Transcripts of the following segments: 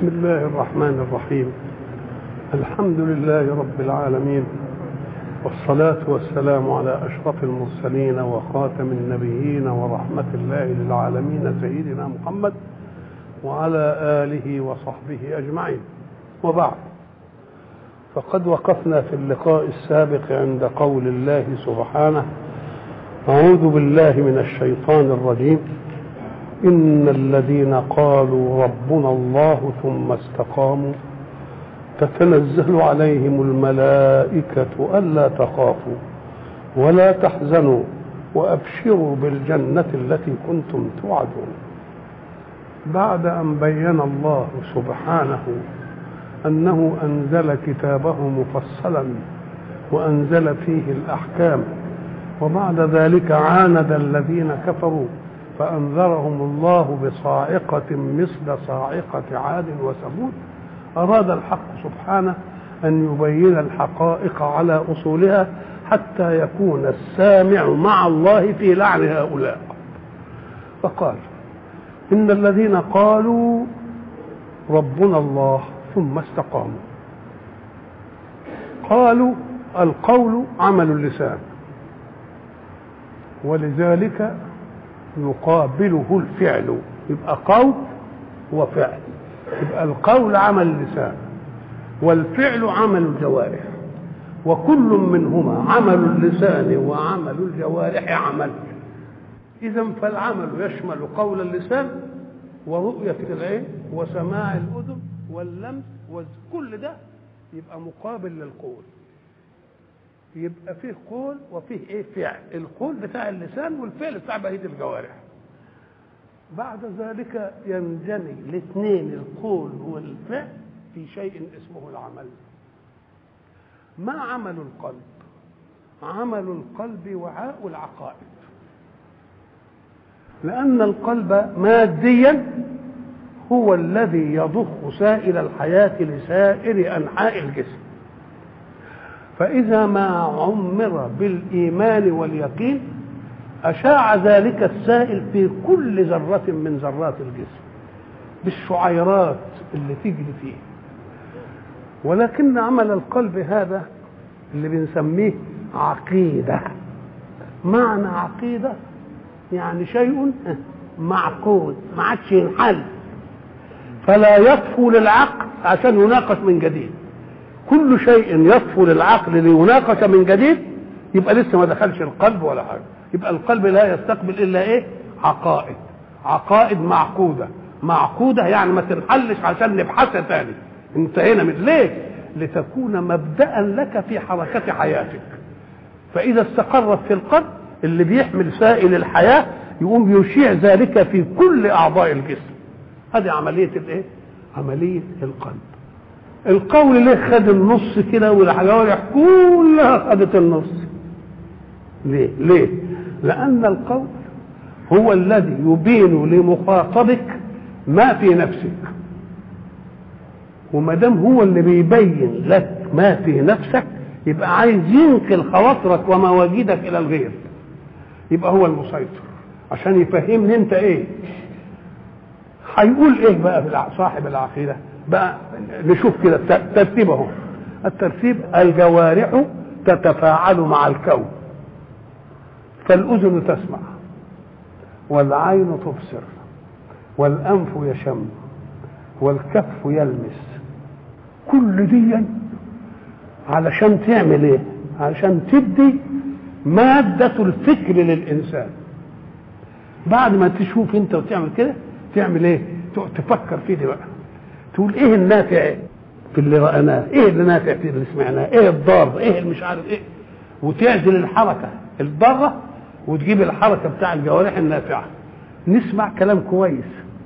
بسم الله الرحمن الرحيم الحمد لله رب العالمين والصلاة والسلام على أشرف المرسلين وخاتم النبيين ورحمة الله للعالمين سيدنا محمد وعلى آله وصحبه أجمعين وبعد فقد وقفنا في اللقاء السابق عند قول الله سبحانه أعوذ بالله من الشيطان الرجيم إن الذين قالوا ربنا الله ثم استقاموا تتنزل عليهم الملائكة ألا تخافوا ولا تحزنوا وأبشروا بالجنة التي كنتم توعدون بعد أن بين الله سبحانه أنه أنزل كتابه مفصلا وأنزل فيه الأحكام وبعد ذلك عاند الذين كفروا فأنذرهم الله بصاعقة مثل صاعقة عاد وثمود أراد الحق سبحانه أن يبين الحقائق على أصولها حتى يكون السامع مع الله في لعن هؤلاء فقال إن الذين قالوا ربنا الله ثم استقاموا قالوا القول عمل اللسان ولذلك يقابله الفعل يبقى قول وفعل يبقى القول عمل اللسان والفعل عمل الجوارح وكل منهما عمل اللسان وعمل الجوارح عمل اذا فالعمل يشمل قول اللسان ورؤية العين وسماع الأذن واللمس وكل ده يبقى مقابل للقول يبقى فيه قول وفيه ايه فعل القول بتاع اللسان والفعل بتاع بقيه الجوارح بعد ذلك ينجني الاثنين القول والفعل في شيء اسمه العمل ما عمل القلب عمل القلب وعاء العقائد لأن القلب ماديا هو الذي يضخ سائل الحياة لسائر أنحاء الجسم فإذا ما عمر بالإيمان واليقين أشاع ذلك السائل في كل ذرة من ذرات الجسم بالشعيرات اللي تجري فيه ولكن عمل القلب هذا اللي بنسميه عقيدة معنى عقيدة يعني شيء معقود ما عادش ينحل فلا يطفو للعقل عشان يناقش من جديد كل شيء يطفو للعقل ليناقش من جديد يبقى لسه ما دخلش القلب ولا حاجه يبقى القلب لا يستقبل الا ايه عقائد عقائد معقوده معقوده يعني ما تنحلش عشان نبحثها تاني انتهينا من ليه لتكون مبدا لك في حركه حياتك فاذا استقرت في القلب اللي بيحمل سائل الحياه يقوم يشيع ذلك في كل اعضاء الجسم هذه عمليه الايه عمليه القلب القول ليه خد النص كده والجوارح كلها خدت النص ليه ليه لان القول هو الذي يبين لمخاطبك ما في نفسك وما دام هو اللي بيبين لك ما في نفسك يبقى عايز ينقل خواطرك ومواجدك الى الغير يبقى هو المسيطر عشان يفهمني انت ايه هيقول ايه بقى في صاحب العقيده بقى نشوف كده ترتيبهم الترتيب الجوارح تتفاعل مع الكون فالأذن تسمع والعين تبصر والأنف يشم والكف يلمس كل دي علشان تعمل ايه علشان تدي مادة الفكر للإنسان بعد ما تشوف انت وتعمل كده تعمل ايه تفكر فيه دي بقى تقول ايه النافع في اللي رأناه ايه اللي نافع في اللي سمعناه ايه الضار ايه اللي مش عارف ايه وتعزل الحركة الضارة وتجيب الحركة بتاع الجوارح النافعة نسمع كلام كويس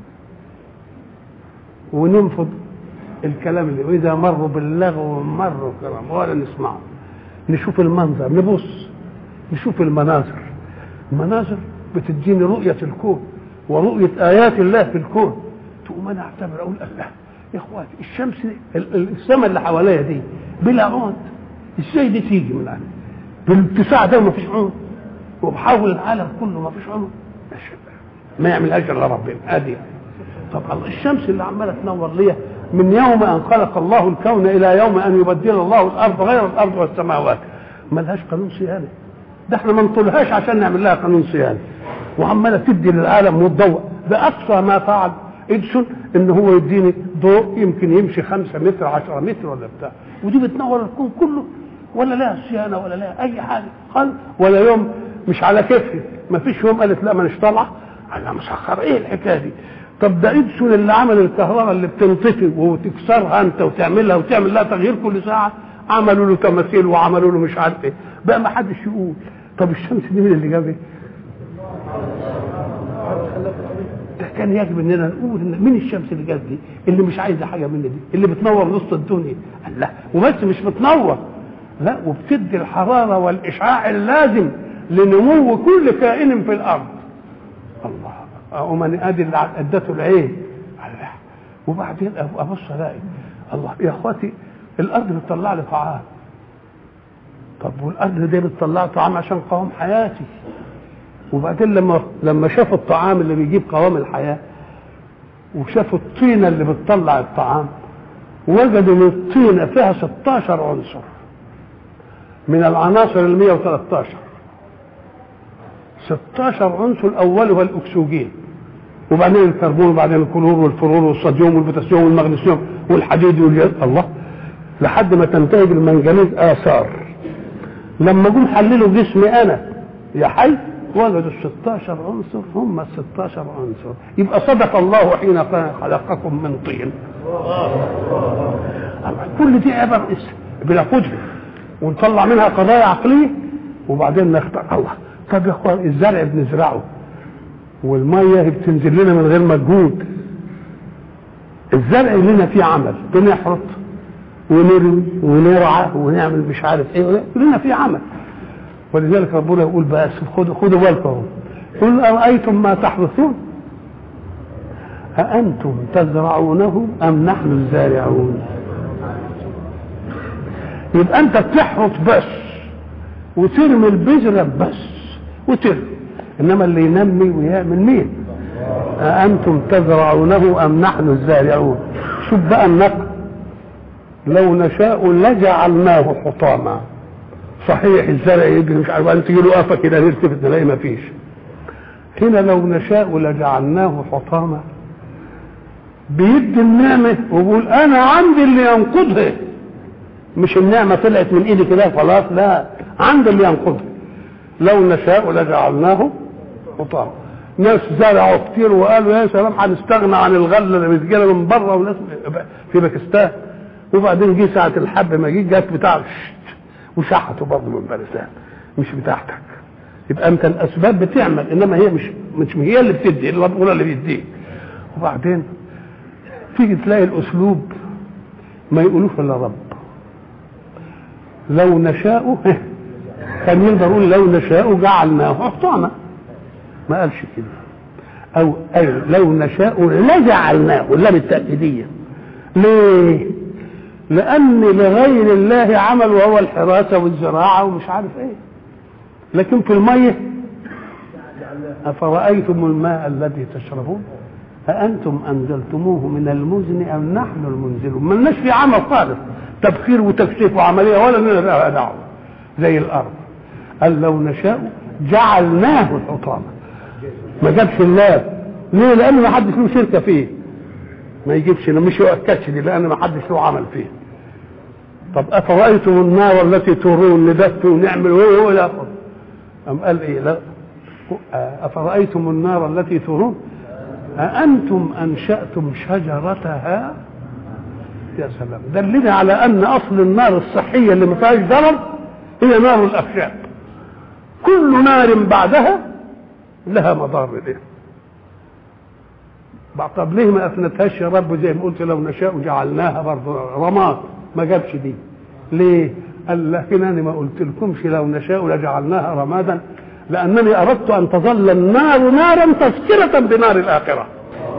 وننفض الكلام اللي واذا مروا باللغو مروا كلام ولا نسمعه نشوف المنظر نبص نشوف المناظر المناظر بتديني رؤية الكون ورؤية آيات الله في الكون تقوم انا اعتبر اقول الله يا اخواتي الشمس السماء اللي حواليا دي بلا عود ازاي دي تيجي من عندي بالاتساع ده ما فيش عود وبحول العالم كله ما فيش عود ما يعملهاش الا ربنا ادي طب الله الشمس اللي عماله تنور ليا من يوم ان خلق الله الكون الى يوم ان يبدل الله الارض غير الارض والسماوات ملهاش قانون صيانه ده احنا ما نطولهاش عشان نعمل لها قانون صيانه وعماله تدي للعالم والضوء ده اقصى ما فعل اديسون ان هو يديني ضوء يمكن يمشي خمسة متر عشرة متر ولا بتاع ودي بتنور الكون كله ولا لها صيانه ولا لها اي حاجه قال ولا يوم مش على كتفي ما فيش يوم قالت لا مانيش طالعه انا مسخر ايه الحكايه دي طب ده اديسون اللي عمل الكهرباء اللي بتنطفي وتكسرها انت وتعملها وتعمل لها تغيير كل ساعه عملوا له تماثيل وعملوا له مش عارف ايه بقى ما حدش يقول طب الشمس دي مين اللي جابها؟ ده كان يجب اننا نقول ان مين الشمس اللي جت دي اللي مش عايزه حاجه مني دي اللي بتنور نص الدنيا قال لا وبس مش بتنور لا وبتدي الحراره والاشعاع اللازم لنمو كل كائن في الارض الله ومن ادي اللي ادته العين الله وبعدين ابص الاقي الله يا اخواتي الارض بتطلع لي طعام طب والارض دي بتطلع طعام عشان قوام حياتي وبعدين لما لما شافوا الطعام اللي بيجيب قوام الحياه وشافوا الطينه اللي بتطلع الطعام وجدوا ان الطينه فيها 16 عنصر من العناصر ال 113 16 عنصر اولها الاكسجين وبعدين الكربون وبعدين الكلور والفلور والصوديوم والبوتاسيوم والمغنيسيوم والحديد واليد الله لحد ما تنتهي بالمنجنيز اثار لما جم حللوا جسمي انا يا حي وجدوا ال 16 عنصر هم ال 16 عنصر يبقى صدق الله حين خلقكم من طين كل دي عبر بناخدها ونطلع منها قضايا عقليه وبعدين نختار الله طب يا اخوان الزرع بنزرعه والميه بتنزل لنا من غير مجهود الزرع لنا فيه عمل بنحرط ونروي ونرعى ونعمل مش عارف ايه لنا فيه عمل ولذلك ربنا يقول بس خدوا خدوا بالكم قل ارايتم ما تحرثون أأنتم تزرعونه أم نحن الزارعون يبقى أنت بتحرث بس وترمي البذرة بس وترمي إنما اللي ينمي ويعمل مين أأنتم تزرعونه أم نحن الزارعون شوف بقى النقل لو نشاء لجعلناه حطاما صحيح الزرع يجري مش عارف انت تجي له قفه كده نلتفت نلاقي ما فيش هنا لو نشاء لجعلناه حطاما بيدي النعمه وبيقول انا عندي اللي ينقضها مش النعمه طلعت من ايدي كده خلاص لا عندي اللي ينقضها لو نشاء لجعلناه حطاما ناس زرعوا كتير وقالوا يا سلام هنستغنى عن الغله اللي بتجينا من بره وناس في باكستان وبعدين جه ساعه الحب ما جه جت بتاع وشحته برضه من بلسان مش بتاعتك يبقى انت الاسباب بتعمل انما هي مش مش هي اللي بتدي ربنا اللي بيديك وبعدين تيجي تلاقي الاسلوب ما يقولوش الا رب لو نشاء كان يقدر يقول لو نشاء جعلناه حطاما ما قالش كده او اي لو نشاء لجعلناه لا بالتاكيديه ليه لان لغير الله عمل وهو الحراسه والزراعه ومش عارف ايه لكن في الميه افرايتم الماء الذي تشربون أأنتم أنزلتموه من المزن أم نحن المنزلون ما لناش في عمل خالص تبخير وتكشيف وعملية ولا لنا لها دعوة زي الأرض قال لو نشاء جعلناه حطاما ما جابش الله ليه؟ لأن ما حدش له شركة فيه ما يجيبش مش يؤكدش دي لأن ما حدش له عمل فيه طب أفرأيتم النار التي تورون ندفي ونعمل وإيه إلى آخره أم قال إيه لا أفرأيتم النار التي تورون أأنتم أنشأتم شجرتها يا سلام دلنا على أن أصل النار الصحية اللي ما فيهاش ضرر هي نار الأخشاب كل نار بعدها لها مضار إيه طب ليه ما أفنتهاش يا رب زي ما قلت لو نشاء جعلناها برضه رماد ما جابش دي ليه؟ قال لكنني ما قلت لكمش لو نشاء لجعلناها رمادا لانني اردت ان تظل النار نارا تذكره بنار الاخره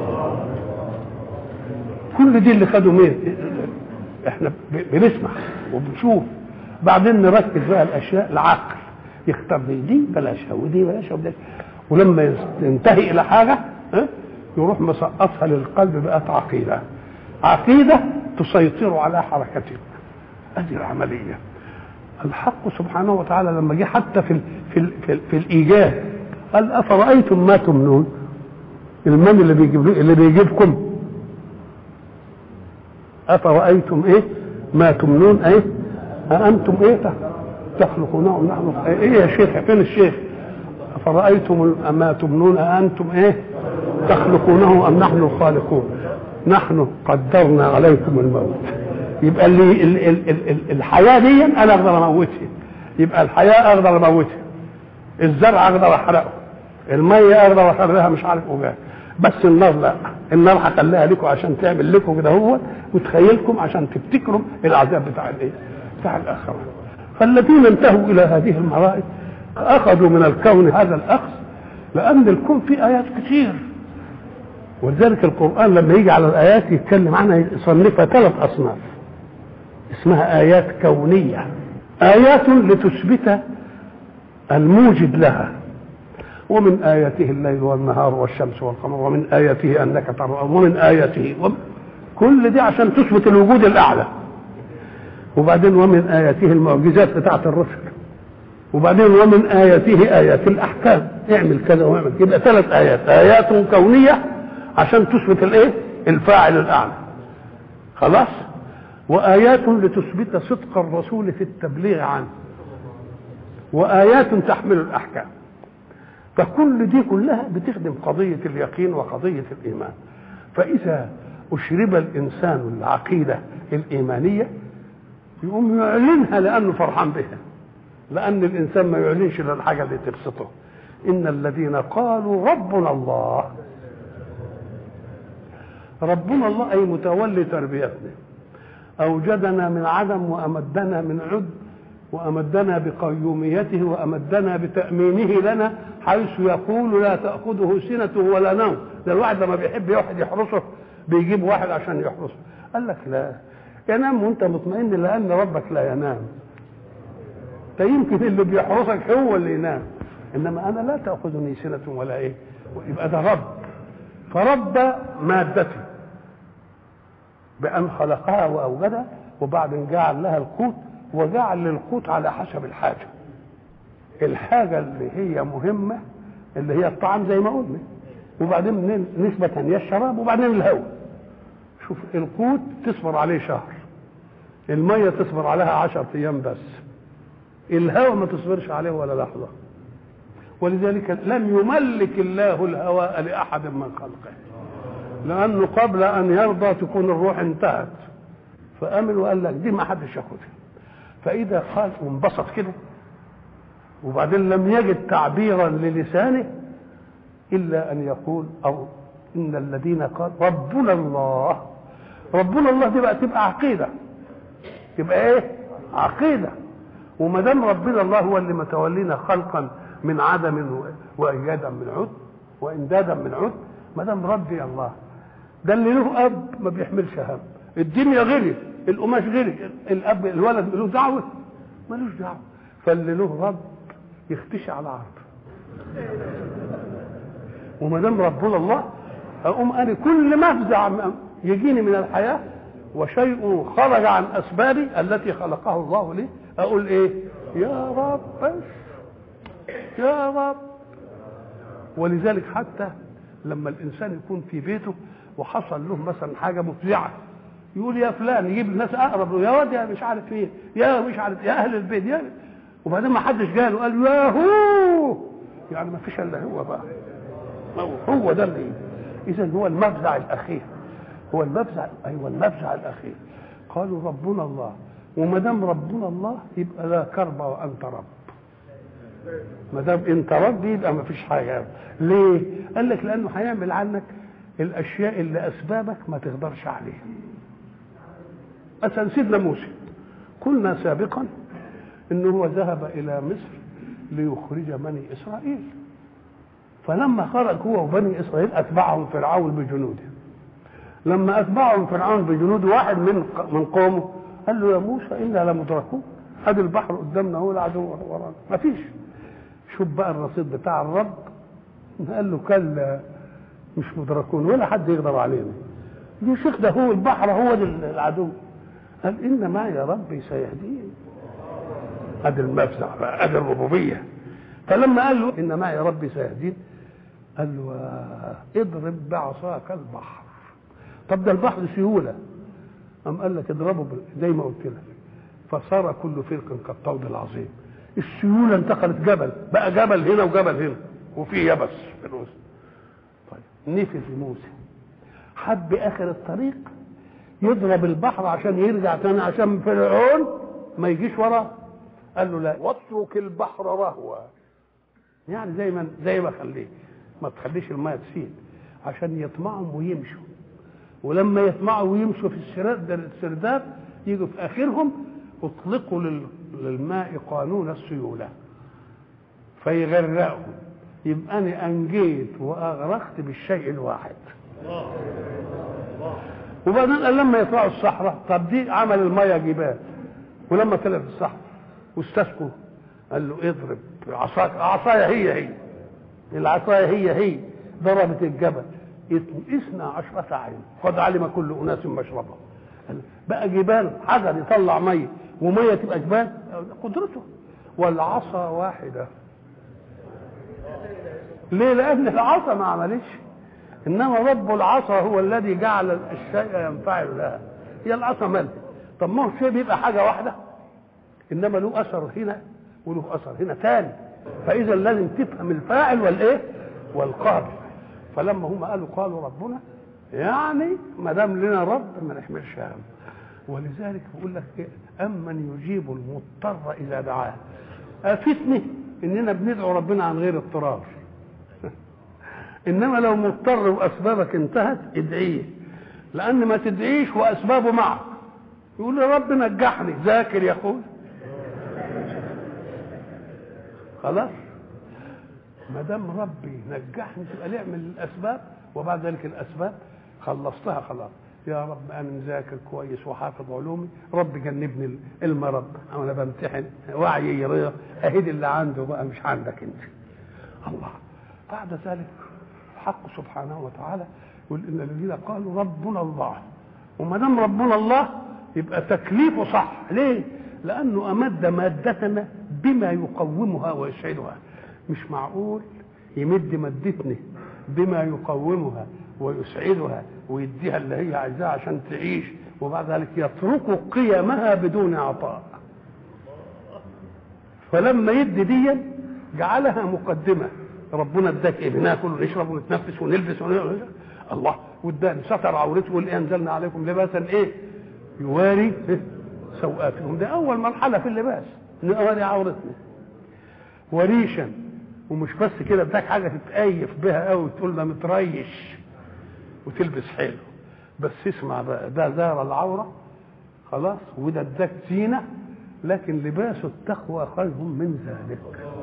كل دي اللي خدوا مين احنا بنسمع وبنشوف بعدين نركز بقى الاشياء العقل يختار دي دي بلاشها ودي بلاشها ودي ولما ينتهي الى حاجه اه يروح مسقطها للقلب بقت عقيده عقيدة تسيطر على حركتك هذه العملية الحق سبحانه وتعالى لما جه حتى في ال في ال في, ال في الايجاد قال افرايتم ما تمنون المن اللي بيجيب اللي بيجيبكم افرايتم ايه ما تمنون ايه أأنتم ايه تخلقونه أم نحن ايه يا شيخ فين الشيخ أفرأيتم ما تمنون أأنتم ايه تخلقونه أم نحن الخالقون نحن قدرنا عليكم الموت يبقى اللي ال ال ال ال الحياه دي انا اقدر اموتها يبقى الحياه اقدر اموتها الزرع اقدر احرقه الميه اقدر اخرجها مش عارف ايه بس النار لا النار هخليها لكم عشان تعمل لكم كده هو وتخيلكم عشان تفتكروا العذاب بتاع الايه؟ بتاع الاخره فالذين انتهوا الى هذه المرائد اخذوا من الكون هذا الاخذ لان الكون فيه ايات كتير ولذلك القران لما يجي على الايات يتكلم عنها يصنفها ثلاث اصناف اسمها آيات كونية آيات لتثبت الموجد لها ومن آياته الليل والنهار والشمس والقمر ومن آياته أنك ترى ومن آياته ومن كل دي عشان تثبت الوجود الأعلى وبعدين ومن آياته المعجزات بتاعة الرسل وبعدين ومن آياته آيات الأحكام اعمل كذا واعمل يبقى ثلاث آيات آيات كونية عشان تثبت الإيه؟ الفاعل الأعلى خلاص؟ وآيات لتثبت صدق الرسول في التبليغ عنه وآيات تحمل الأحكام فكل دي كلها بتخدم قضية اليقين وقضية الإيمان فإذا أشرب الإنسان العقيدة الإيمانية يقوم يعلنها لأنه فرحان بها لأن الإنسان ما يعلنش إلا الحاجة اللي تبسطه إن الذين قالوا ربنا الله ربنا الله أي متولي تربيتنا أوجدنا من عدم وأمدنا من عد وأمدنا بقيوميته وأمدنا بتأمينه لنا حيث يقول لا تأخذه سنة ولا نوم ده الواحد لما بيحب واحد يحرسه بيجيب واحد عشان يحرسه قال لك لا ينام وانت مطمئن لأن ربك لا ينام فيمكن اللي بيحرسك هو اللي ينام انما انا لا تاخذني سنه ولا ايه يبقى ده رب فرب مادتي بأن خلقها وأوجدها وبعدين جعل لها القوت وجعل للقوت على حسب الحاجة الحاجة اللي هي مهمة اللي هي الطعام زي ما قلنا وبعدين نسبة هي الشراب وبعدين الهواء شوف القوت تصبر عليه شهر المية تصبر عليها عشر أيام بس الهواء ما تصبرش عليه ولا لحظة ولذلك لم يملك الله الهواء لأحد من خلقه لانه قبل ان يرضى تكون الروح انتهت فامن وقال لك دي ما حدش ياخدها فاذا قال وانبسط كده وبعدين لم يجد تعبيرا للسانه الا ان يقول او ان الذين قال ربنا الله ربنا الله دي بقى تبقى عقيده تبقى ايه عقيده وما دام ربنا الله هو اللي متولينا خلقا من عدم وايادا من عد وامدادا من عد ما دام ربي الله ده اللي له اب ما بيحملش هم الدنيا غلي القماش غلي الاب الولد له دعوه ملوش دعوه فاللي له رب يختشي على عرض وما دام ربنا الله اقوم انا كل مفزع يجيني من الحياه وشيء خرج عن اسبابي التي خلقه الله لي اقول ايه يا رب يا رب ولذلك حتى لما الانسان يكون في بيته وحصل له مثلا حاجه مفزعه يقول يا فلان يجيب الناس اقرب له يا واد يا مش عارف ايه يا مش عارف يا اهل البيت يا وبعدين ما حدش جاله وقال يا هو يعني ما فيش الا هو بقى هو ده اللي اذا هو المفزع الاخير هو المفزع ايوه المفزع الاخير قالوا ربنا الله وما دام ربنا الله يبقى لا كرب وانت رب ما دام انت رب يبقى ما فيش حاجه ليه؟ قال لك لانه هيعمل عنك الاشياء اللي اسبابك ما تقدرش عليها مثلا سيدنا موسى قلنا سابقا انه هو ذهب الى مصر ليخرج بني اسرائيل فلما خرج هو وبني اسرائيل اتبعهم فرعون بجنوده لما اتبعهم فرعون بجنوده واحد من من قومه قال له يا موسى انا لمدركون ادي البحر قدامنا هو العدو ورانا ما فيش شوف بقى الرصيد بتاع الرب قال له كلا مش مدركون ولا حد يقدر علينا يا شيخ ده هو البحر هو العدو قال ان معي ربي سيهدين ادي المفزع بقى ادي الربوبيه فلما قال له ان معي ربي سيهدين قال له اضرب بعصاك البحر طب ده البحر سيوله قام قال لك اضربه زي ما قلت لك فصار كل فرق كالطود العظيم السيوله انتقلت جبل بقى جبل هنا وجبل هنا وفي يبس في الوسط طيب نفذ موسى حب اخر الطريق يضرب البحر عشان يرجع تاني عشان فرعون ما يجيش وراه قال له لا واترك البحر رهوا يعني زي ما زي ما خليه ما تخليش الماء تسيل عشان يطمعهم ويمشوا ولما يطمعوا ويمشوا في السرداب يجوا في اخرهم اطلقوا للماء قانون السيوله فيغرقهم يبقى انا انجيت واغرقت بالشيء الواحد وبعدين قال لما يطلعوا الصحراء طب دي عمل الميه جبال ولما طلع في الصحراء واستسقوا قال له اضرب عصاك عصايا هي هي العصايا هي هي ضربت الجبل اثنى عشرة عين قد علم كل اناس مشربهم بقى جبال حجر يطلع ميه وميه تبقى جبال قدرته والعصا واحده ليه لان العصا ما عملش انما رب العصا هو الذي جعل الشيء ينفعل لها هي العصا مالها طب ما هو الشيء بيبقى حاجه واحده انما له اثر هنا وله اثر هنا ثاني فاذا لازم تفهم الفاعل والايه والقابل فلما هم قالوا قالوا ربنا يعني ما دام لنا رب ما نحملش هم ولذلك بيقول لك إيه؟ امن يجيب المضطر اذا دعاه افتني اننا بندعو ربنا عن غير اضطرار انما لو مضطر واسبابك انتهت ادعيه لان ما تدعيش واسبابه معك يقول يا رب نجحني ذاكر يا اخوي خلاص ما دام ربي نجحني تبقى نعمل الاسباب وبعد ذلك الاسباب خلصتها خلاص يا رب انا مذاكر كويس وحافظ علومي رب جنبني المرض انا بمتحن وعي يرضى اهدي اللي عنده بقى مش عندك انت الله بعد ذلك الحق سبحانه وتعالى يقول ان الذين قالوا ربنا الله وما دام ربنا الله يبقى تكليفه صح ليه؟ لانه امد مادتنا بما يقومها ويسعدها مش معقول يمد مادتنا بما يقومها ويسعدها ويديها اللي هي عايزاها عشان تعيش وبعد ذلك يترك قيمها بدون عطاء فلما يدي دي جعلها مقدمه ربنا اداك ايه بناكل ونشرب ونتنفس ونلبس ونلبس الله واداني ستر عورته وقال إيه انزلنا عليكم لباسا ايه يواري إيه؟ سوءاتهم ده اول مرحله في اللباس نواري عورتنا وريشا ومش بس كده اداك حاجه تتأيف بها قوي وتقول ده متريش وتلبس حلو بس اسمع بقى ده زار العوره خلاص وده اداك زينه لكن لباس التقوى خير من ذلك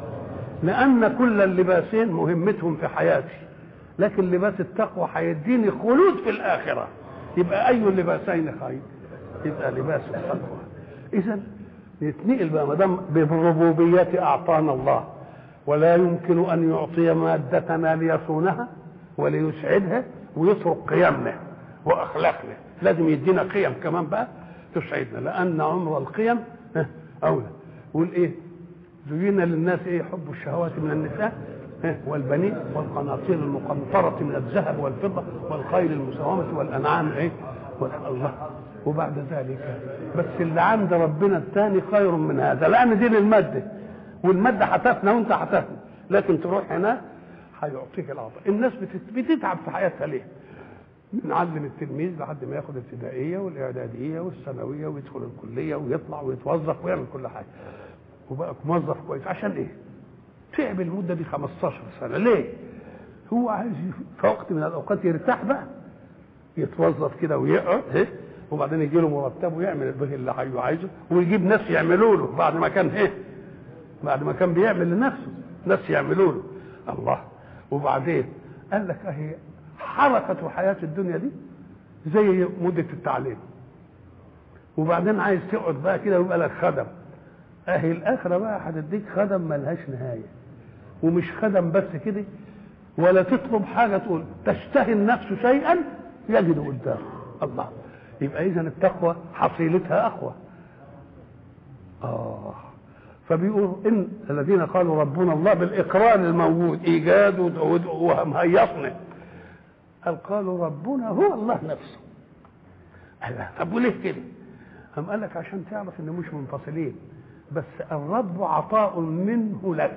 لان كل اللباسين مهمتهم في حياتي لكن لباس التقوى هيديني خلود في الاخره يبقى اي اللباسين خير يبقى لباس التقوى اذا يتنقل بقى ما دام بالربوبيه اعطانا الله ولا يمكن ان يعطي مادتنا ليصونها وليسعدها ويترك قيمنا واخلاقنا لازم يدينا قيم كمان بقى تسعدنا لان عمر القيم اولى يقول ايه زين للناس ايه حب الشهوات من النساء والبنين والقناطير المقنطرة من الذهب والفضة والخيل المسومة والأنعام إيه؟ الله وبعد ذلك بس اللي عند ربنا الثاني خير من هذا لأن دي للمادة والمادة هتفنى وأنت هتفنى لكن تروح هناك هيعطيك العطاء الناس بتتعب في حياتها ليه؟ نعلم التلميذ لحد ما ياخد الابتدائيه والاعداديه والثانويه ويدخل الكليه ويطلع ويتوظف ويعمل كل حاجه وبقى موظف كويس عشان ايه؟ تعب المده دي 15 سنه ليه؟ هو عايز في وقت من الاوقات يرتاح بقى يتوظف كده ويقعد ايه؟ وبعدين يجي له مرتب ويعمل به اللي عايزه ويجيب ناس يعملوا له بعد ما كان ايه؟ بعد ما كان بيعمل لنفسه ناس يعملوا له الله وبعدين قال لك اهي حركة حياة الدنيا دي زي مدة التعليم وبعدين عايز تقعد بقى كده ويبقى لك خدم اهي الاخرة بقى هتديك خدم ملهاش نهاية ومش خدم بس كده ولا تطلب حاجة تقول تشتهي النفس شيئا يجد قدامه الله يبقى اذا التقوى حصيلتها اقوى اه فبيقول ان الذين قالوا ربنا الله بالاقرار الموجود ايجاد ومهيصنا قال قالوا ربنا هو الله نفسه الله طب وليه كده؟ قام قال لك عشان تعرف ان مش منفصلين بس الرب عطاء منه لك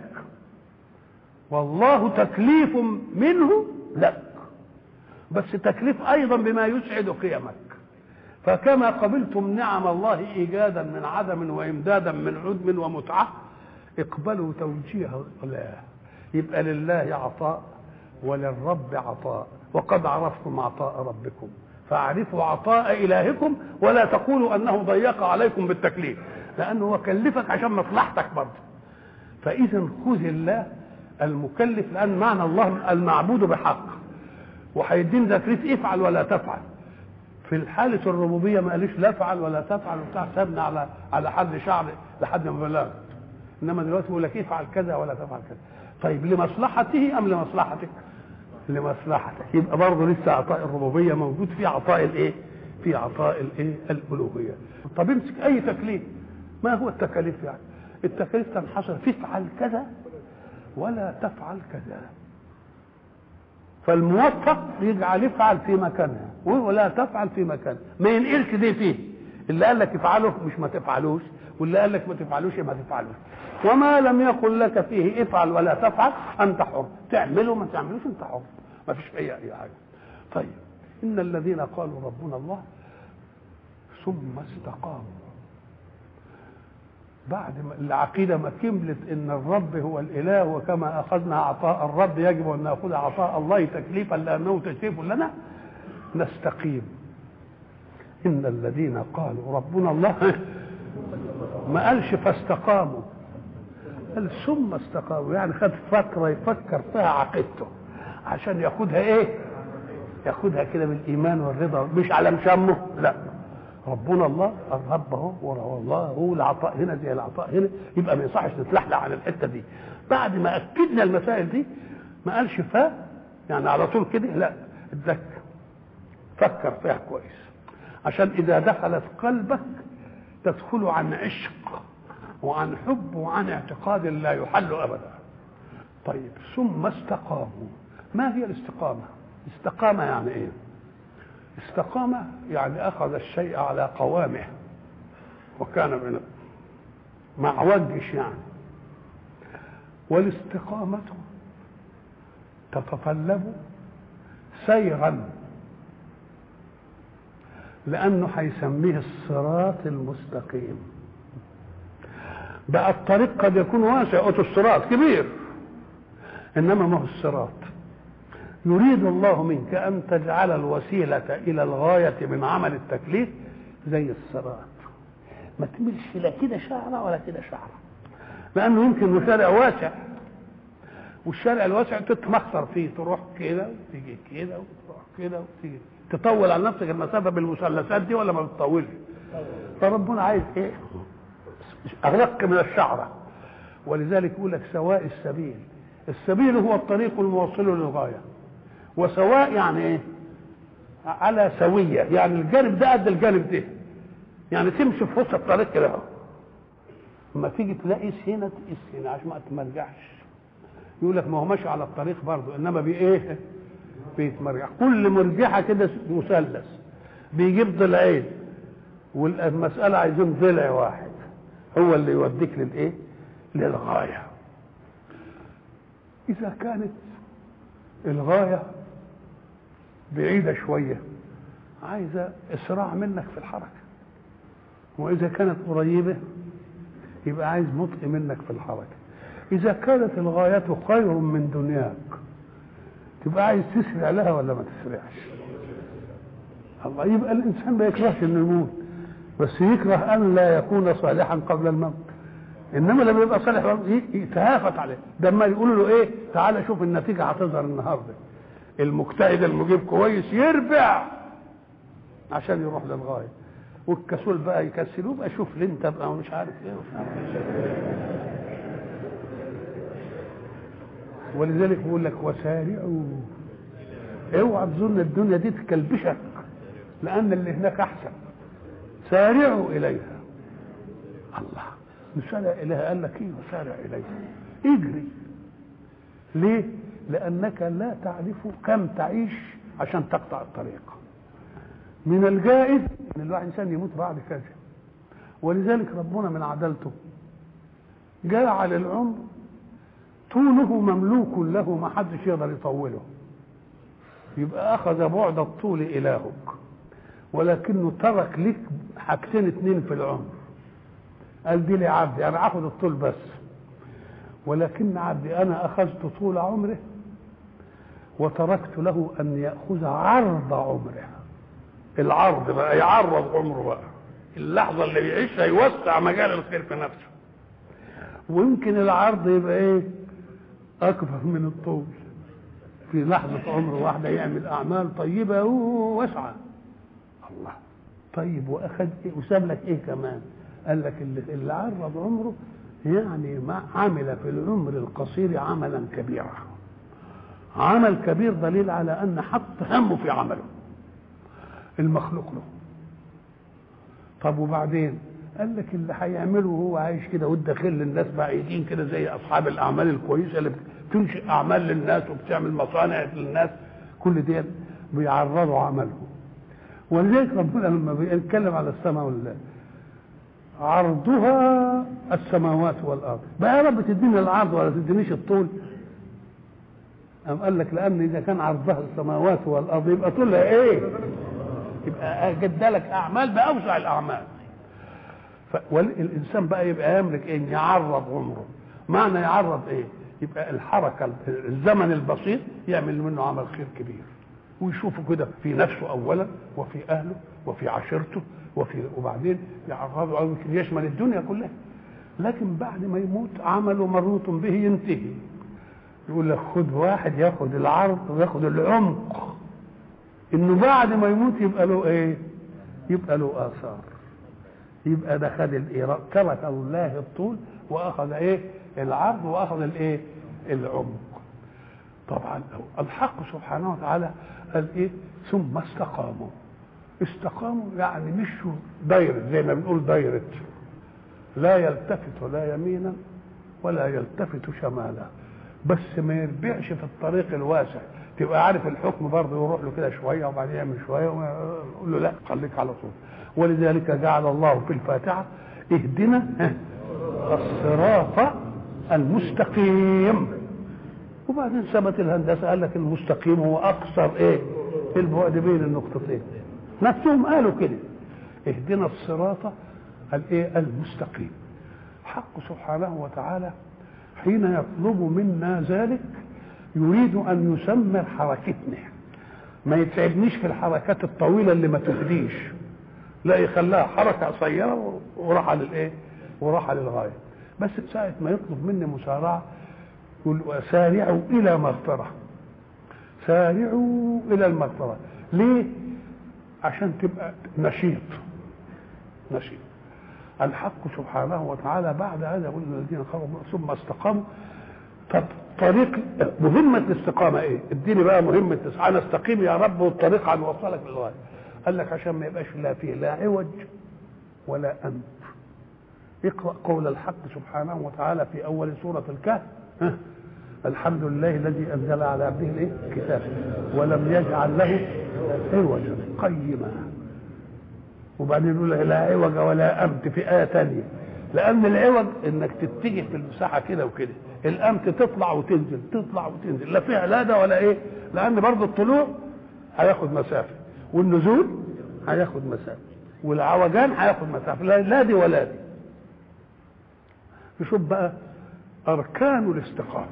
والله تكليف منه لك بس تكليف ايضا بما يسعد قيمك فكما قبلتم نعم الله ايجادا من عدم وامدادا من عدم ومتعه اقبلوا توجيه الله يبقى لله عطاء وللرب عطاء وقد عرفتم عطاء ربكم فاعرفوا عطاء الهكم ولا تقولوا انه ضيق عليكم بالتكليف لانه هو كلفك عشان مصلحتك برضه فاذا خذ الله المكلف لان معنى الله المعبود بحق وهيدين تكليف افعل ولا تفعل في حالة الربوبية ما قاليش لا افعل ولا تفعل وبتاع سابنا على على حد شعر لحد ما بلغ انما دلوقتي بيقول لك افعل كذا ولا تفعل كذا طيب لمصلحته ام لمصلحتك؟ لمصلحتك يبقى برضه لسه عطاء الربوبيه موجود في عطاء الايه؟ في عطاء الايه؟ الالوهيه. طب امسك اي تكليف ما هو التكاليف يعني؟ التكاليف تنحصر في افعل كذا ولا تفعل كذا. فالموفق يجعل افعل في مكانها ولا تفعل في مكانها ما ينقلش دي فيه اللي قال لك افعله مش ما تفعلوش واللي قال لك ما تفعلوش ما تفعلوش وما لم يقل لك فيه افعل ولا تفعل انت حر تعمله ما تعملوش انت حر ما فيش اي اي حاجه طيب ان الذين قالوا ربنا الله ثم استقاموا بعد ما العقيده ما كملت ان الرب هو الاله وكما اخذنا عطاء الرب يجب ان ناخذ عطاء الله تكليفا لانه تشريف لنا نستقيم ان الذين قالوا ربنا الله ما قالش فاستقاموا قال ثم استقاموا يعني خد فتره يفكر فيها عقيدته عشان ياخدها ايه ياخدها كده بالايمان والرضا مش على مشامه لا ربنا الله الرب اهو وهو الله هو العطاء هنا زي العطاء هنا يبقى ما يصحش نتلحلح عن الحته دي بعد ما اكدنا المسائل دي ما قالش فا يعني على طول كده لا اتذكر فكر فيها كويس عشان اذا دخلت قلبك تدخل عن عشق وعن حب وعن اعتقاد لا يحل ابدا طيب ثم استقاموا ما هي الاستقامه استقامه يعني ايه استقامة يعني أخذ الشيء على قوامه وكان من ما عوجش يعني والاستقامة تتطلب سيرا لأنه هيسميه الصراط المستقيم بقى الطريق قد يكون واسع أوتو الصراط كبير إنما ما هو الصراط يريد الله منك أن تجعل الوسيلة إلى الغاية من عمل التكليف زي الصراط ما تملش لا كده شعرة ولا كده شعرة لأنه يمكن شارع واسع والشارع الواسع تتمخطر فيه تروح كده وتيجي كده وتروح كده وتيجي تطول على نفسك المسافة بالمثلثات دي ولا ما بتطولش فربنا عايز ايه أغلق من الشعرة ولذلك يقول لك سواء السبيل السبيل هو الطريق الموصل للغايه وسواء يعني ايه على سويه يعني الجانب ده قد الجانب ده يعني تمشي في وسط الطريق كده اما تيجي تلاقي هنا تقيس هنا عشان ما تمرجعش يقول لك ما هو ماشي على الطريق برضه انما بايه بيتمرجع كل مرجحه كده مثلث بيجيب ضلعين والمساله عايزين ضلع واحد هو اللي يوديك للايه للغايه اذا كانت الغايه بعيدة شوية عايزة إسراع منك في الحركة وإذا كانت قريبة يبقى عايز بطء منك في الحركة إذا كانت الغاية خير من دنياك تبقى عايز تسرع لها ولا ما تسرعش الله يبقى الإنسان ما يكرهش إنه يموت بس يكره أن لا يكون صالحا قبل الموت انما لما يبقى صالح يتهافت عليه ده اما يقولوا له ايه تعالى شوف النتيجه هتظهر النهارده المجتهد المجيب كويس يربع عشان يروح للغايه والكسول بقى يكسلوه بقى شوف لي انت بقى مش عارف ايه ومش عارف ايه ولذلك بيقول لك وسارعوا اوعى تظن الدنيا دي تكلبشك لان اللي هناك احسن سارعوا اليها الله نسارع اليها قال لك ايه وسارع اليها اجري ليه لانك لا تعرف كم تعيش عشان تقطع الطريق من الجائز ان الواحد انسان يموت بعد كذا ولذلك ربنا من عدالته جعل العمر طوله مملوك له ما حدش يقدر يطوله يبقى اخذ بعد الطول الهك ولكنه ترك لك حاجتين اتنين في العمر قال دي لعبدي انا اخذ الطول بس ولكن عبدي انا اخذت طول عمره وتركت له ان ياخذ عرض عمره العرض بقى يعرض عمره بقى اللحظه اللي بيعيشها يوسع مجال الخير في نفسه ويمكن العرض يبقى ايه اكبر من الطول في لحظه عمر واحده يعمل اعمال طيبه واسعه الله طيب واخذ ايه وساب لك ايه كمان قال لك اللي, اللي عرض عمره يعني ما عمل في العمر القصير عملا كبيرا عمل كبير دليل على ان حط همه في عمله المخلوق له طب وبعدين قال لك اللي هيعمله وهو عايش كده والداخل للناس بعيدين كده زي اصحاب الاعمال الكويسه اللي بتنشئ اعمال للناس وبتعمل مصانع للناس كل دي بيعرضوا عملهم ولذلك ربنا لما بيتكلم على السماء والله عرضها السماوات والارض بقى يا رب تديني العرض ولا تدينيش الطول أم قال لك لان اذا كان عرضها السماوات والارض يبقى طولها ايه يبقى جد لك اعمال باوسع الاعمال والانسان بقى يبقى يملك ايه يعرض عمره معنى يعرض ايه يبقى الحركه الزمن البسيط يعمل منه عمل خير كبير ويشوفه كده في نفسه اولا وفي اهله وفي عشيرته وفي وبعدين يعرضه او يمكن يشمل الدنيا كلها لكن بعد ما يموت عمله مربوط به ينتهي يقول لك خد واحد ياخد العرض وياخد العمق انه بعد ما يموت يبقى له ايه يبقى له اثار يبقى ده خد الايه ترك الله الطول واخذ ايه العرض واخذ الايه العمق طبعا الحق سبحانه وتعالى قال ايه ثم استقاموا استقاموا يعني مشوا دايرة زي ما بنقول دايرة لا يلتفت لا يمينا ولا يلتفت شمالا بس ما يربعش في الطريق الواسع تبقى عارف الحكم برضه يروح له كده شويه وبعدين يعمل شويه ويقول له لا خليك على طول ولذلك جعل الله في الفاتحه اهدنا الصراط المستقيم وبعدين ثبت الهندسه قال لك المستقيم هو اقصر ايه البعد بين النقطتين نفسهم قالوا كده اهدنا الصراط الايه المستقيم حق سبحانه وتعالى حين يطلب منا ذلك يريد ان يسمر حركتنا ما يتعبنيش في الحركات الطويله اللي ما تفديش لا يخليها حركه قصيره وراح للايه وراح للغايه بس ساعه ما يطلب مني مسارعه يقول سارعوا الى مغفره سارعوا الى المغفره ليه عشان تبقى نشيط نشيط الحق سبحانه وتعالى بعد هذا يقول الذين خرجوا ثم استقاموا طب طريق مهمة الاستقامة ايه؟ اديني بقى مهمة انا استقيم يا رب والطريق هنوصلك للغاية. قال لك عشان ما يبقاش لا فيه لا عوج ولا أنف. اقرأ قول الحق سبحانه وتعالى في أول سورة الكهف ها؟ الحمد لله الذي أنزل على عبده الايه؟ كتاب ولم يجعل له عوجا قيما. وبعدين يقول لا عوج ولا أمت في آية ثانية. لأن العوج إنك تتجه في المساحة كده وكده. الامت تطلع وتنزل تطلع وتنزل لا فيها لا ده ولا ايه لان برضه الطلوع هياخد مسافه والنزول هياخد مسافه والعوجان هياخد مسافه لا, لا دي ولا دي نشوف بقى اركان الاستقامه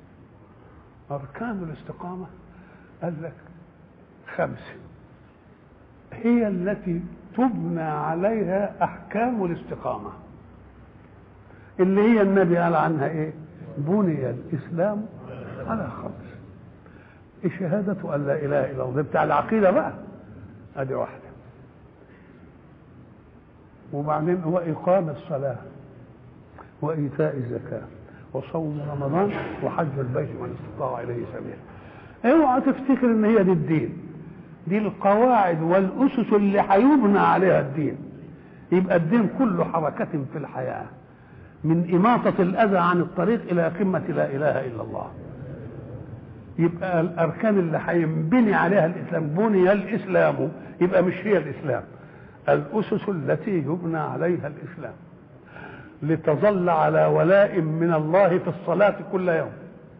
اركان الاستقامه قال لك خمسه هي التي تبنى عليها احكام الاستقامه اللي هي النبي قال عنها ايه بني الاسلام على خمس شهادة أن لا إله إلا الله بتاع العقيدة بقى أدي واحدة وبعدين هو إقام الصلاة وإيتاء الزكاة وصوم رمضان وحج البيت من استطاع إليه سبيلا اوعى تفتكر إن هي دي الدين دي القواعد والاسس اللي هيبنى عليها الدين يبقى الدين كله حركة في الحياة من إماطة الأذى عن الطريق إلى قمة لا إله إلا الله يبقى الأركان اللي هينبني عليها الإسلام بني الإسلام يبقى مش هي الإسلام الأسس التي يبنى عليها الإسلام لتظل على ولاء من الله في الصلاة كل يوم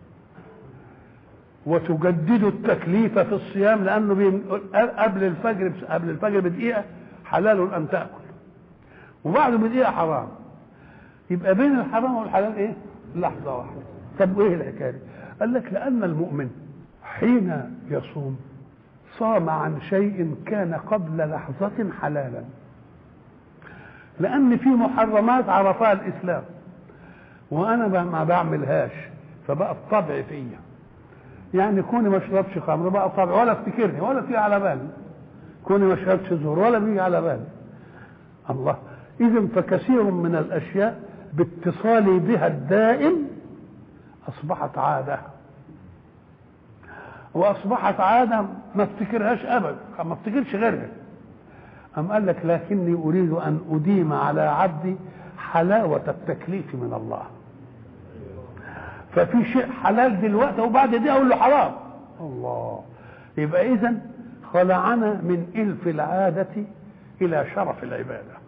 وتجدد التكليف في الصيام لأنه بي- قبل الفجر قبل الفجر بدقيقة حلال أن تأكل وبعده بدقيقة حرام يبقى بين الحرام والحلال إيه؟ لحظة واحدة طب وإيه الحكاية دي؟ قال لك لأن المؤمن حين يصوم صام عن شيء كان قبل لحظة حلالا لأن في محرمات عرفها الإسلام وأنا ب- ما بعملهاش فبقى الطبع فيا يعني كوني ما اشربش خمر بقى طبع ولا افتكرني ولا في على بالي كوني ما اشربش زهور ولا بيجي على بالي الله إذا فكثير من الأشياء باتصالي بها الدائم أصبحت عادة وأصبحت عادة ما افتكرهاش أبدا ما افتكرش غيرها أم قال لك لكني أريد أن أديم على عبدي حلاوة التكليف من الله ففي شيء حلال دلوقتي وبعد دي أقول له حرام الله يبقى إذا خلعنا من إلف العادة إلى شرف العبادة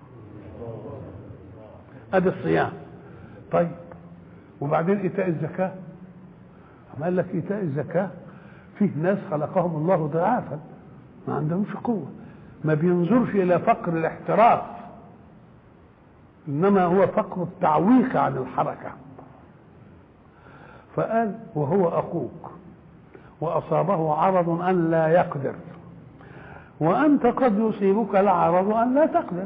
ادي الصيام طيب وبعدين ايتاء الزكاه أما قال لك ايتاء الزكاه فيه ناس خلقهم الله ضعافا ما عندهمش قوه ما بينظرش الى فقر الاحتراف انما هو فقر التعويق عن الحركه فقال وهو اخوك واصابه عرض ان لا يقدر وانت قد يصيبك العرض ان لا تقدر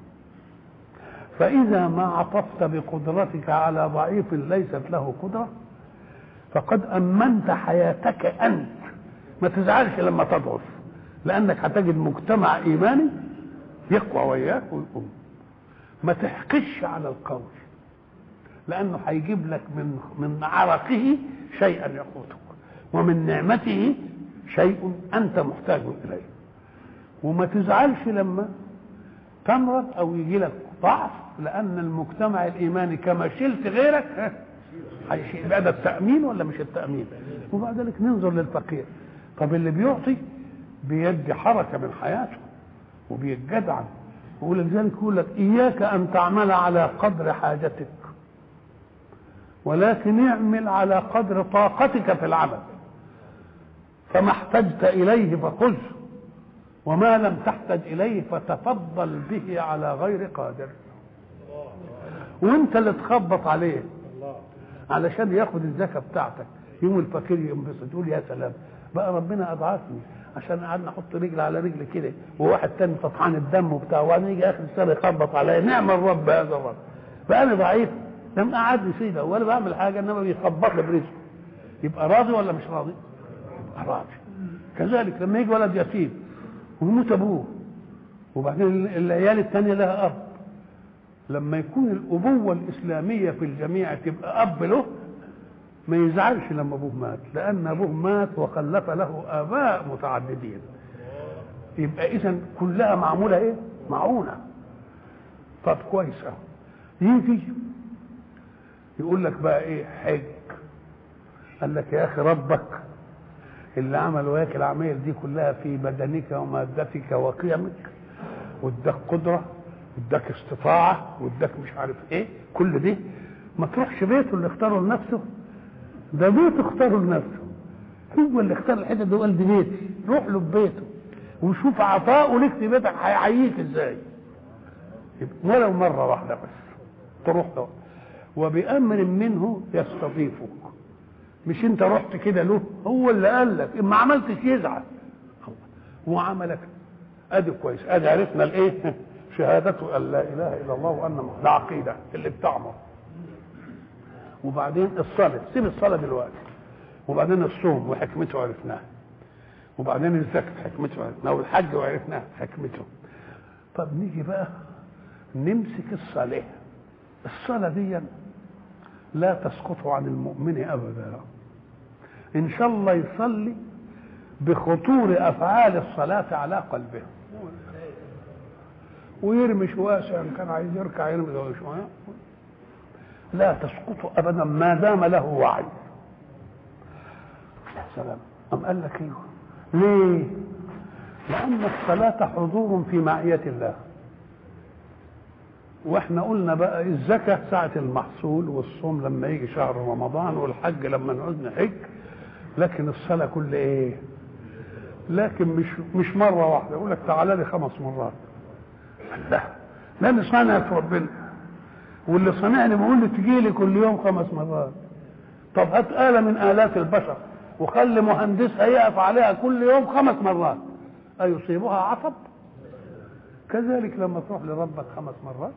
فإذا ما عطفت بقدرتك على ضعيف ليست له قدرة فقد أمنت حياتك أنت ما تزعلش لما تضعف لأنك هتجد مجتمع إيماني يقوى وياك ويقوم ما تحقش على القول لأنه هيجيب لك من من عرقه شيئا يقوتك ومن نعمته شيء أنت محتاج إليه وما تزعلش لما تمرض أو يجي لك ضعف لان المجتمع الايماني كما شلت غيرك هيشيل يبقى ده التامين ولا مش التامين وبعد ذلك ننظر للفقير طب اللي بيعطي بيدي حركه من حياته وبيتجدعن ولذلك يقول لك اياك ان تعمل على قدر حاجتك ولكن اعمل على قدر طاقتك في العمل فما احتجت اليه فخذه وما لم تحتج اليه فتفضل به على غير قادر وانت اللي تخبط عليه علشان ياخد الزكاه بتاعتك يوم الفقير ينبسط يقول يا سلام بقى ربنا اضعفني عشان قعدنا احط رجل على رجل كده وواحد تاني طفحان الدم وبتاع وبعدين يجي اخر السنه يخبط عليا نعم الرب هذا الرب بقى انا ضعيف لم قعدني سيده ولا بعمل حاجه انما بيخبط لي برزقه يبقى راضي ولا مش راضي؟ يبقى راضي كذلك لما يجي ولد يتيم ويموت ابوه وبعدين العيال الثانيه لها اب لما يكون الابوه الاسلاميه في الجميع تبقى اب له ما يزعلش لما ابوه مات لان ابوه مات وخلف له اباء متعددين يبقى اذا كلها معموله ايه معونه طب كويس اهو يجي يقول لك بقى ايه حج قال لك يا اخي ربك اللي عمل وياك العمايل دي كلها في بدنك ومادتك وقيمك واداك قدره واداك استطاعه واداك مش عارف ايه كل دي ما تروحش بيته اللي اختاره لنفسه ده بيته اختاره لنفسه هو اللي اختار الحته دي وقال دي بيتي روح له ببيته وشوف عطاؤه ليك في بيتك هيحييك ازاي ولو مره واحده بس تروح له وبامر منه يستضيفك مش انت رحت كده له هو اللي قال لك ما عملتش يزعل وعملك ادي كويس ادي عرفنا الايه شهادته ان لا اله الا الله وان محمد ده عقيده اللي بتعمر وبعدين الصلاه سيب الصلاه دلوقتي وبعدين الصوم وحكمته عرفناها وبعدين الزكاه حكمته عرفناها والحج وعرفناها حكمته طب نيجي بقى نمسك الصلاه الصلاه دي لا تسقط عن المؤمن ابدا ان شاء الله يصلي بخطور افعال الصلاه على قلبه ويرمي شويه ان كان عايز يركع يرمي شويه لا تسقط ابدا ما دام له وعي يا سلام أم قال لك ايوه ليه لان الصلاه حضور في معيه الله واحنا قلنا بقى الزكاه ساعه المحصول والصوم لما يجي شهر رمضان والحج لما نعود نحج لكن الصلاه كل ايه لكن مش مش مره واحده يقول لك تعالى لي خمس مرات لا لان صانع ربنا واللي صنعني بيقول لي تجي لي كل يوم خمس مرات طب هات آلة من آلات البشر وخلي مهندسها يقف عليها كل يوم خمس مرات أيصيبها عصب كذلك لما تروح لربك خمس مرات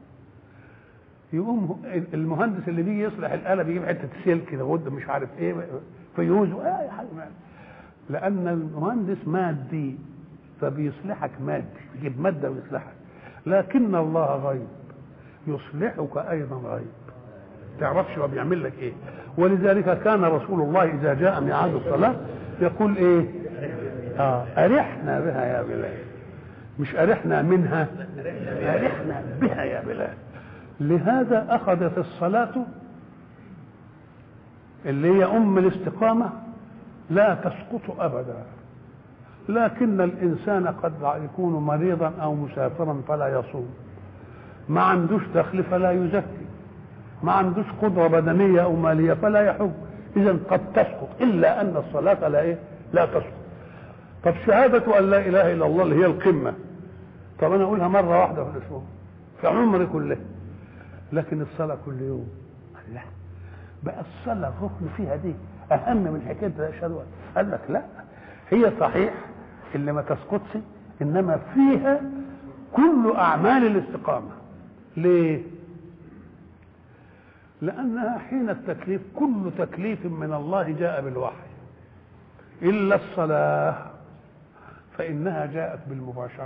يقوم المهندس اللي بيجي يصلح الآلة بيجيب حتة سلك كده غد مش عارف ايه فيوز اي حاجة لأن المهندس مادي فبيصلحك مادي يجيب مادة ويصلحك لكن الله غيب يصلحك ايضا غيب تعرفش هو بيعمل لك ايه ولذلك كان رسول الله اذا جاء ميعاد الصلاه يقول ايه اه ارحنا بها يا بلال مش ارحنا منها ارحنا بها يا بلال لهذا اخذت الصلاه اللي هي ام الاستقامه لا تسقط ابدا لكن الانسان قد يكون مريضا او مسافرا فلا يصوم ما عندوش دخل فلا يزكي ما عندوش قدرة بدنية أو مالية فلا يحج إذا قد تسقط إلا أن الصلاة لا إيه؟ لا تسقط طب شهادة أن لا إله إلا الله اللي هي القمة طب أنا أقولها مرة واحدة في الأسبوع في عمري كله لكن الصلاة كل يوم لا بقى الصلاة الركن فيها دي أهم من حكاية أشهد قال لك لا هي صحيح اللي ما تسقطش إنما فيها كل أعمال الاستقامة ليه لأنها حين التكليف كل تكليف من الله جاء بالوحي إلا الصلاة فإنها جاءت بالمباشرة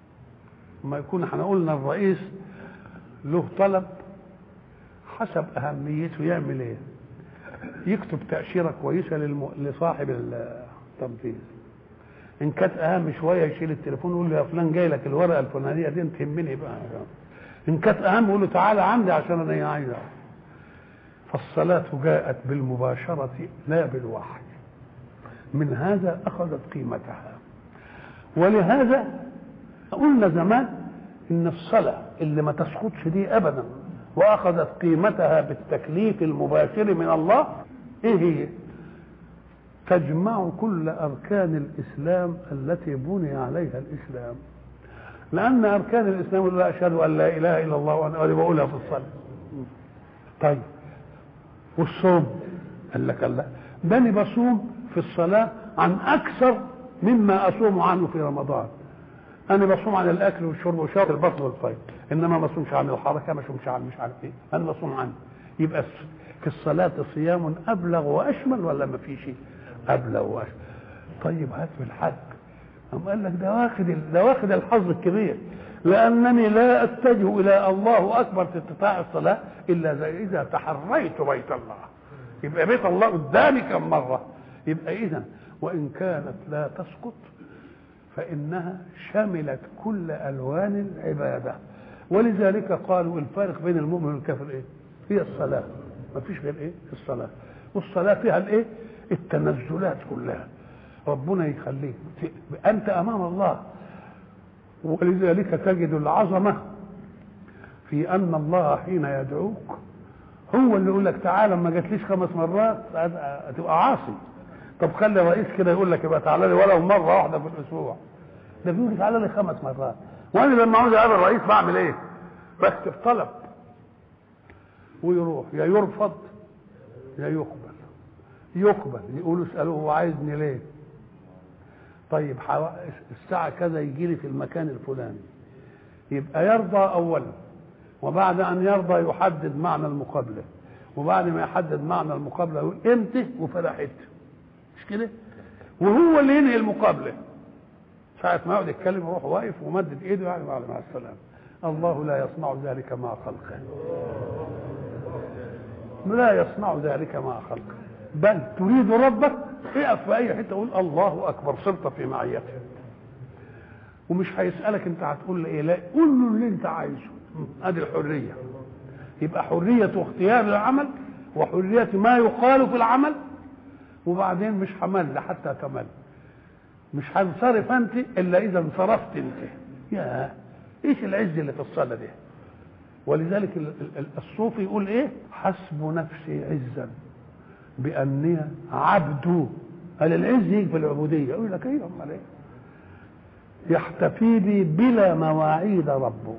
ما يكون احنا قلنا الرئيس له طلب حسب أهميته يعمل إيه يكتب تأشيرة كويسة للم... لصاحب التنفيذ إن كانت أهم شوية يشيل التليفون ويقول له يا فلان جاي لك الورقة الفلانية دي تهمني بقى إن كانت أهم يقول له تعالى عندي عشان أنا عايزها فالصلاة جاءت بالمباشرة لا بالوحي من هذا أخذت قيمتها ولهذا قلنا زمان إن الصلاة اللي ما تسقطش دي أبدا وأخذت قيمتها بالتكليف المباشر من الله إيه هي؟ تجمع كل أركان الإسلام التي بني عليها الإسلام لأن أركان الإسلام لا أشهد أن لا إله إلا الله وأنا بقولها في الصلاة طيب والصوم قال لك لا ده انا بصوم في الصلاه عن اكثر مما اصوم عنه في رمضان انا بصوم عن الاكل والشرب وشرب البطن والفيض انما ما بصومش عن الحركه ما بصومش عن مش عارف ايه انا بصوم عنه يبقى في الصلاه صيام ابلغ واشمل ولا ما في شيء ابلغ واشمل طيب هات في الحج أم قال لك ده واخد ده واخد الحظ الكبير لأنني لا أتجه إلى الله أكبر في استطاع الصلاة إلا إذا تحريت بيت الله يبقى بيت الله قدامي كم مرة يبقى إذا وإن كانت لا تسقط فإنها شملت كل ألوان العبادة ولذلك قالوا الفارق بين المؤمن والكافر إيه؟ هي الصلاة ما فيش غير إيه؟ الصلاة والصلاة فيها الإيه؟ التنزلات كلها ربنا يخليك أنت أمام الله ولذلك تجد العظمة في أن الله حين يدعوك هو اللي يقول لك تعالى ما جاتليش خمس مرات هتبقى عاصي طب خلي رئيس كده يقول لك يبقى تعالى لي ولو مرة واحدة في الأسبوع ده بيقول تعالى لي خمس مرات وأنا لما عاوز أقابل الرئيس بعمل إيه؟ بكتب طلب ويروح يا يرفض يا يقبل يقبل يقولوا اسألوه هو عايزني ليه؟ طيب الساعة كذا يجي لي في المكان الفلاني يبقى يرضى أولا وبعد أن يرضى يحدد معنى المقابلة وبعد ما يحدد معنى المقابلة يقول امتى وفرحت مش كده؟ وهو اللي ينهي المقابلة ساعة ما يقعد يتكلم يروح واقف ومدد ايده يعني مع السلامة الله لا يصنع ذلك مع خلقه لا يصنع ذلك مع خلقه بل تريد ربك اقف في اي حته قول الله اكبر صرت في معيته ومش هيسالك انت هتقول له ايه لا قول له اللي انت عايزه ادي الحريه يبقى حريه اختيار العمل وحريه ما يقال في العمل وبعدين مش همل حتى تمل مش هنصرف انت الا اذا انصرفت انت يا ايش العز اللي في الصلاه دي ولذلك الصوفي يقول ايه حسب نفسي عزا باني عبد هل العز يجي في العبوديه يقول لك ايه امال ايه يحتفي بي بلا مواعيد ربه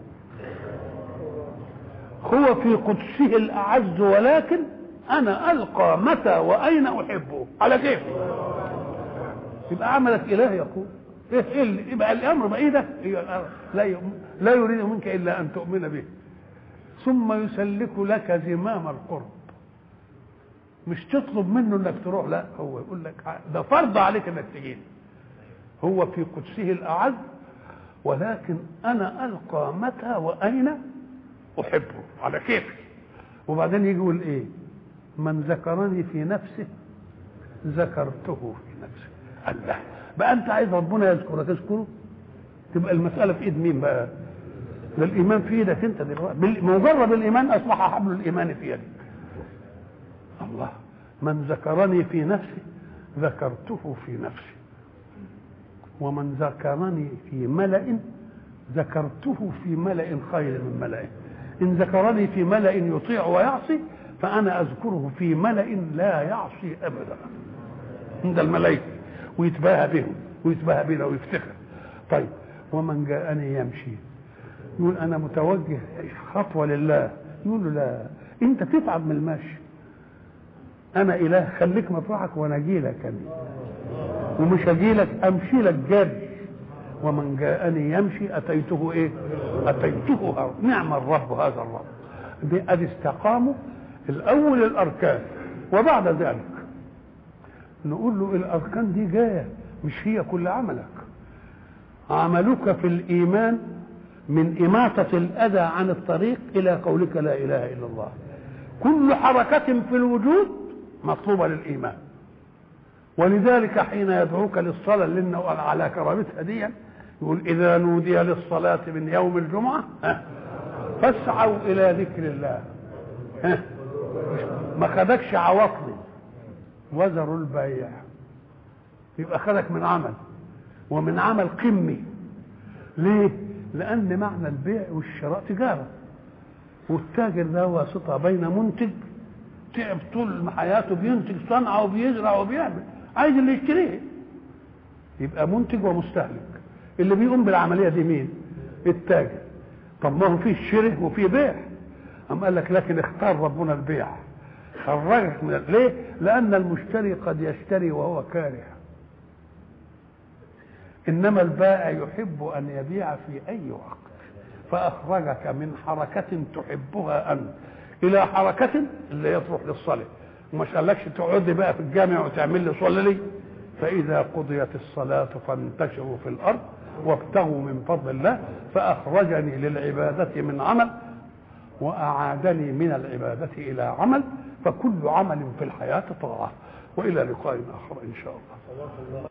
هو في قدسه الاعز ولكن انا القى متى واين احبه على كيفي يبقى عملك اله يقول ايه ايه اللي يبقى الامر بايدك لا لا يريد منك الا ان تؤمن به ثم يسلك لك زمام القرب مش تطلب منه انك تروح لا هو يقول لك ده فرض عليك انك تجي هو في قدسه الاعز ولكن انا القى متى واين احبه على كيفي وبعدين يجي يقول ايه من ذكرني في نفسه ذكرته في نفسه الله بقى انت عايز ربنا يذكرك اذكره تبقى المساله في ايد مين بقى ده الايمان في ايدك انت دلوقتي مجرد الايمان اصبح حبل الايمان في يدك الله من ذكرني في نفسي ذكرته في نفسي ومن ذكرني في ملأ ذكرته في ملأ خير من ملأ إن ذكرني في ملأ يطيع ويعصي فأنا أذكره في ملأ لا يعصي أبدا عند الملائكة ويتباهى بهم ويتباهى بنا ويفتخر طيب ومن جاءني يمشي يقول أنا متوجه خطوة لله يقول له لا أنت تتعب من المشي أنا إله خليك مطرحك وأنا أجي لك أنا ومش أجي لك أمشي لك جري ومن جاءني يمشي أتيته إيه؟ أتيته هر. نعم الرب هذا الرب ادي استقاموا الأول الأركان وبعد ذلك نقول له الأركان دي جاية مش هي كل عملك عملك في الإيمان من إماطة الأذى عن الطريق إلى قولك لا إله إلا الله كل حركة في الوجود مطلوبة للإيمان ولذلك حين يدعوك للصلاة لأنه على كرامتها دي يقول إذا نودي للصلاة من يوم الجمعة فاسعوا إلى ذكر الله ما خدكش عواطلي وزروا البيع يبقى خدك من عمل ومن عمل قمي ليه؟ لأن معنى البيع والشراء تجارة والتاجر ده واسطة بين منتج تعب طول حياته بينتج صنعة وبيزرع وبيعمل عايز اللي يشتريه يبقى منتج ومستهلك اللي بيقوم بالعملية دي مين؟ التاجر طب ما هو في شره وفي بيع أم قال لك لكن اختار ربنا البيع خرجك من ليه؟ لأن المشتري قد يشتري وهو كاره إنما البائع يحب أن يبيع في أي وقت فأخرجك من حركة تحبها أنت إلى حركة اللي يصلح للصلاة ومش قالكش تقعدي بقى في الجامع وتعمل لي صلي لي فإذا قضيت الصلاة فانتشروا في الأرض وابتغوا من فضل الله فأخرجني للعبادة من عمل وأعادني من العبادة إلى عمل فكل عمل في الحياة طاعة وإلى لقاء آخر إن شاء الله